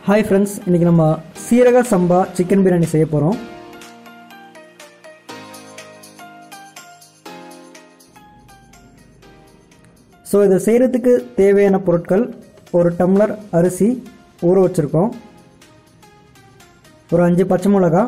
hi friends இன்றைக்கி நம்ம சீரக சம்பா சிக்கன் பிரியாணி செய்ய போகிறோம் ஸோ இதை செய்கிறதுக்கு தேவையான பொருட்கள் ஒரு டம்ளர் அரிசி ஊற வச்சுருக்கோம் ஒரு அஞ்சு பச்சை மிளகா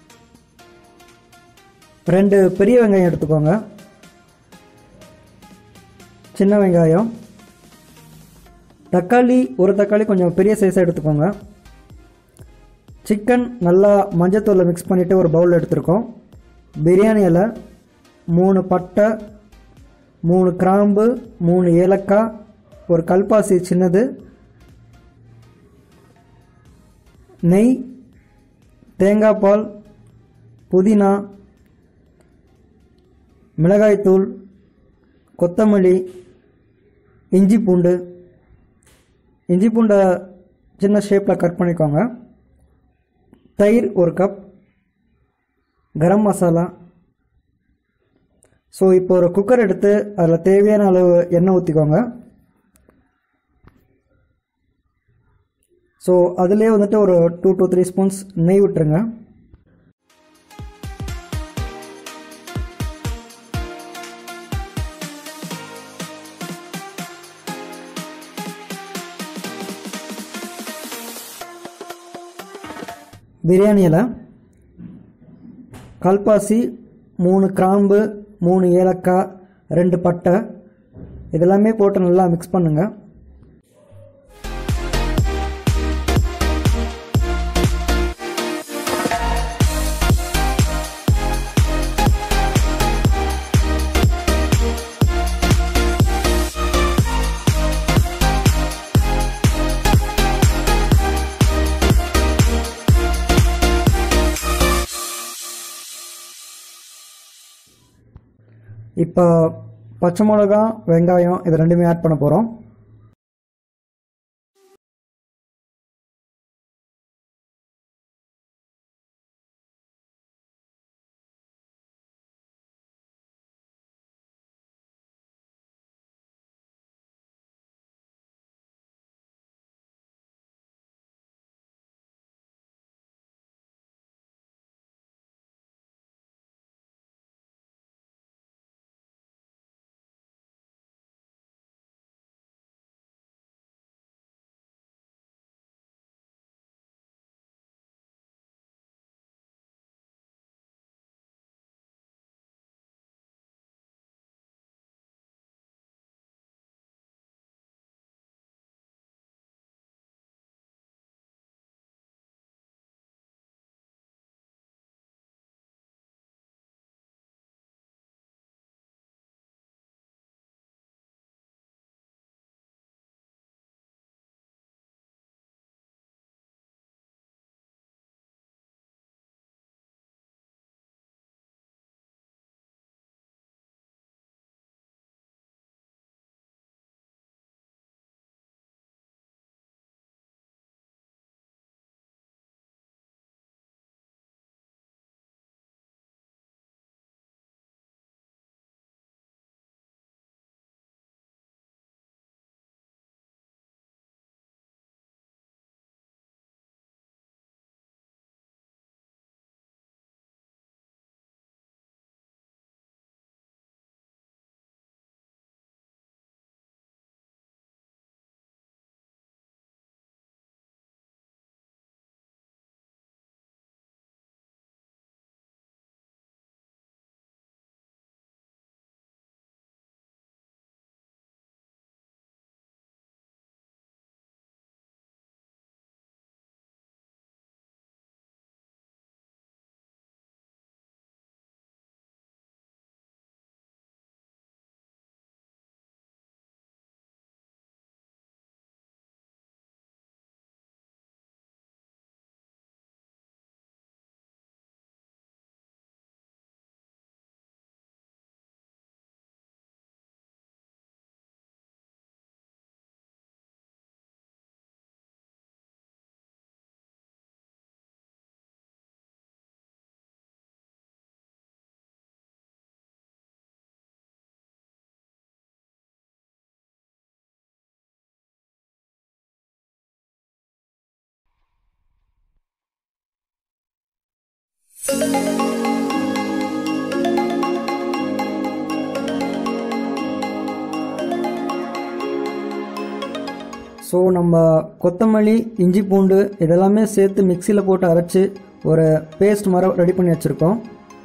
ரெண்டு பெரிய வெங்காயம் எடுத்துக்கோங்க சின்ன வெங்காயம் தக்காளி ஒரு தக்காளி கொஞ்சம் பெரிய சைஸாக எடுத்துக்கோங்க சிக்கன் நல்லா மஞ்சத்தூளில் மிக்ஸ் பண்ணிவிட்டு ஒரு பவுல் எடுத்திருக்கோம் பிரியாணி இலை மூணு பட்டை மூணு கிராம்பு மூணு ஏலக்காய் ஒரு கல்பாசி சின்னது நெய் தேங்காய் பால் புதினா மிளகாய்த்தூள் கொத்தமல்லி இஞ்சி பூண்டு இஞ்சி பூண்டை சின்ன ஷேப்பில் கட் பண்ணிக்கோங்க தயிர் ஒரு கப் கரம் மசாலா ஸோ இப்போ ஒரு குக்கர் எடுத்து அதில் தேவையான அளவு எண்ணெய் ஊற்றிக்கோங்க ஸோ அதிலே வந்துட்டு ஒரு டூ டூ த்ரீ ஸ்பூன்ஸ் நெய் விட்டுருங்க பிரியாணியில் கல்பாசி மூணு கிராம்பு மூணு ஏலக்காய் ரெண்டு பட்டை இதெல்லாமே போட்டு நல்லா மிக்ஸ் பண்ணுங்கள் இப்போ பச்சை மிளகா வெங்காயம் இது ரெண்டுமே ஆட் பண்ண போகிறோம் ஸோ நம்ம கொத்தமல்லி இஞ்சி பூண்டு இதெல்லாமே சேர்த்து மிக்சியில் போட்டு அரைச்சி ஒரு பேஸ்ட் மாதிரி ரெடி பண்ணி வச்சுருக்கோம்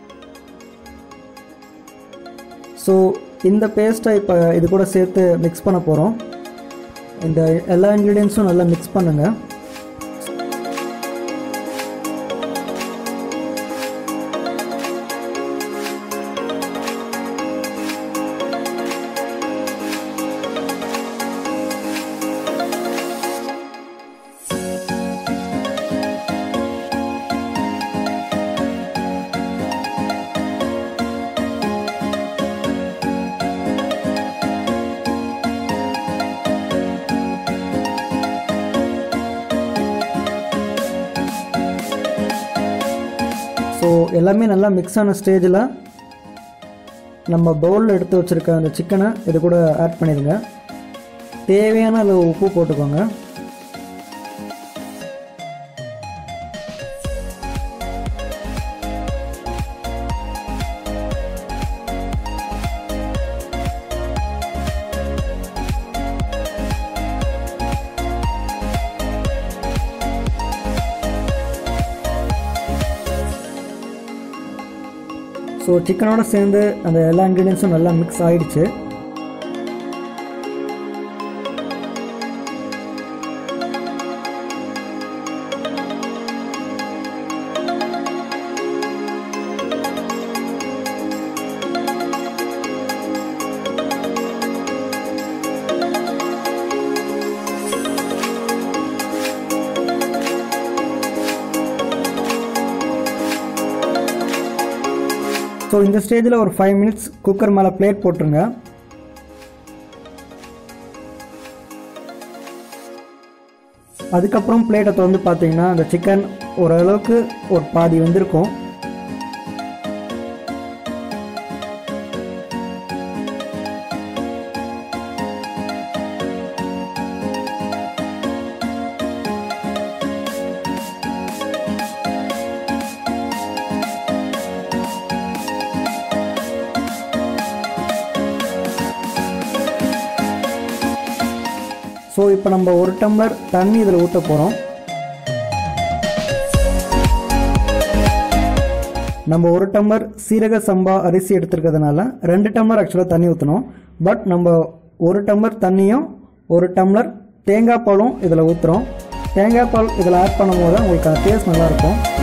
ஸோ இந்த பேஸ்ட்டை இப்போ இது கூட சேர்த்து மிக்ஸ் பண்ண போகிறோம் இந்த எல்லா இன்க்ரீடியன்ஸும் நல்லா மிக்ஸ் பண்ணுங்கள் ஸோ எல்லாமே நல்லா மிக்ஸ் ஆன ஸ்டேஜில் நம்ம பவுலில் எடுத்து வச்சுருக்க அந்த சிக்கனை இது கூட ஆட் பண்ணிடுங்க தேவையான அளவு உப்பு போட்டுக்கோங்க ஸோ சிக்கனோட சேர்ந்து அந்த எல்லா இன்க்ரீடியன்ஸும் நல்லா மிக்ஸ் ஆயிடுச்சு ஸோ இந்த ஸ்டேஜில் ஒரு ஃபைவ் மினிட்ஸ் குக்கர் மேலே பிளேட் போட்டுருங்க அதுக்கப்புறம் பிளேட்டை திறந்து பார்த்தீங்கன்னா அந்த சிக்கன் ஓரளவுக்கு ஒரு பாதி வந்திருக்கும் ஸோ இப்போ நம்ம ஒரு டம்ளர் தண்ணி இதில் ஊற்ற போகிறோம் நம்ம ஒரு டம்ளர் சீரக சம்பா அரிசி எடுத்துருக்கிறதுனால ரெண்டு டம்ளர் ஆக்சுவலாக தண்ணி ஊற்றணும் பட் நம்ம ஒரு டம்ளர் தண்ணியும் ஒரு டம்ளர் தேங்காய் பாலும் இதில் ஊற்றுறோம் தேங்காய் பால் இதில் ஆட் பண்ணும்போது உங்களுக்கு அந்த டேஸ்ட் நல்லாயிருக்கும்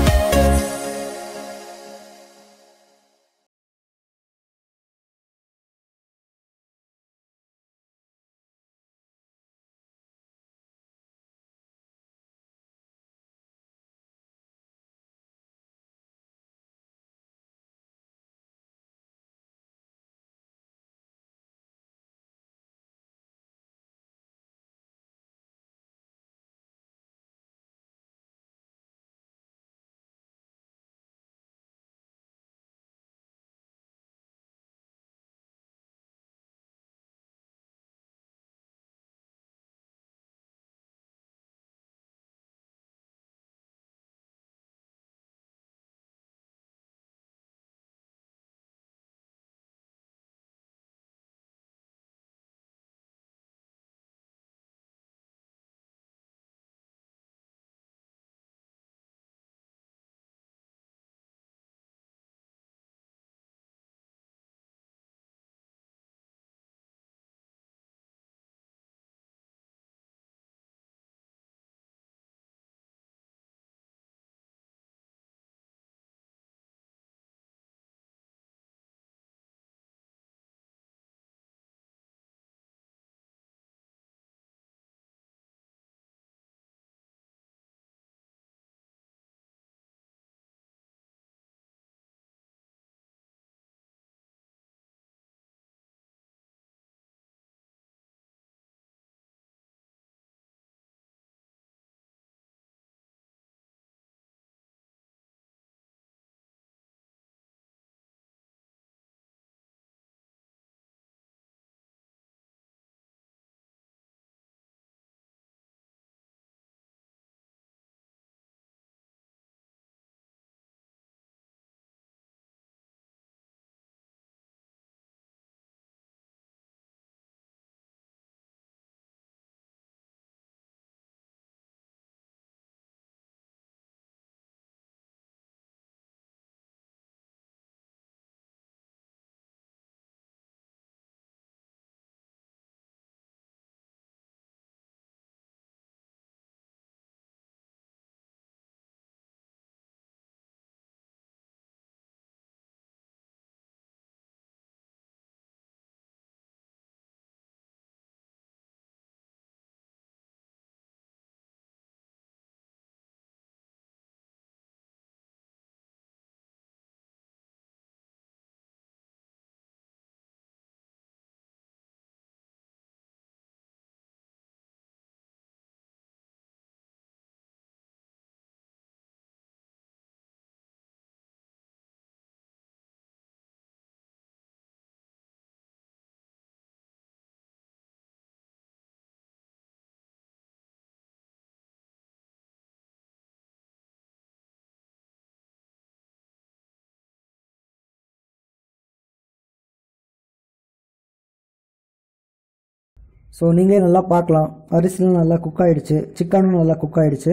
ஸோ நீங்களே நல்லா பார்க்கலாம் அரிசிலாம் நல்லா குக் ஆயிடுச்சு சிக்கனும் நல்லா குக் ஆயிடுச்சு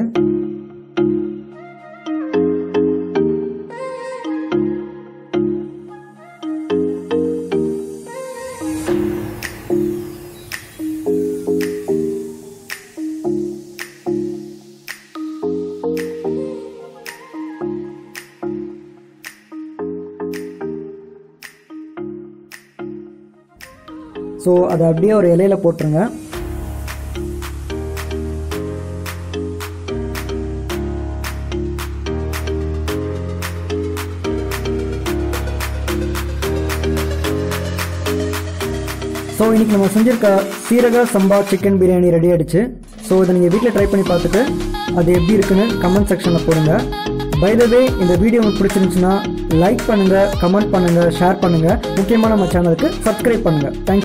ஸோ அதை அப்படியே ஒரு இலையில போட்டுருங்க ஸோ இன்னைக்கு நம்ம செஞ்சிருக்க சீரக சம்பா சிக்கன் பிரியாணி ரெடி ஆயிடுச்சு ஸோ இதை நீங்கள் வீட்டில் ட்ரை பண்ணி பார்த்துட்டு அது எப்படி இருக்குன்னு கமெண்ட் செக்ஷனில் போடுங்க பை த வே இந்த வீடியோ உங்களுக்கு பிடிச்சிருந்துச்சுன்னா லைக் பண்ணுங்கள் கமெண்ட் பண்ணுங்கள் ஷேர் பண்ணுங்கள் முக்கியமாக நம்ம சேனலுக்கு சப்ஸ்கிரைப் பண்ணுங்கள் தேங்க்யூ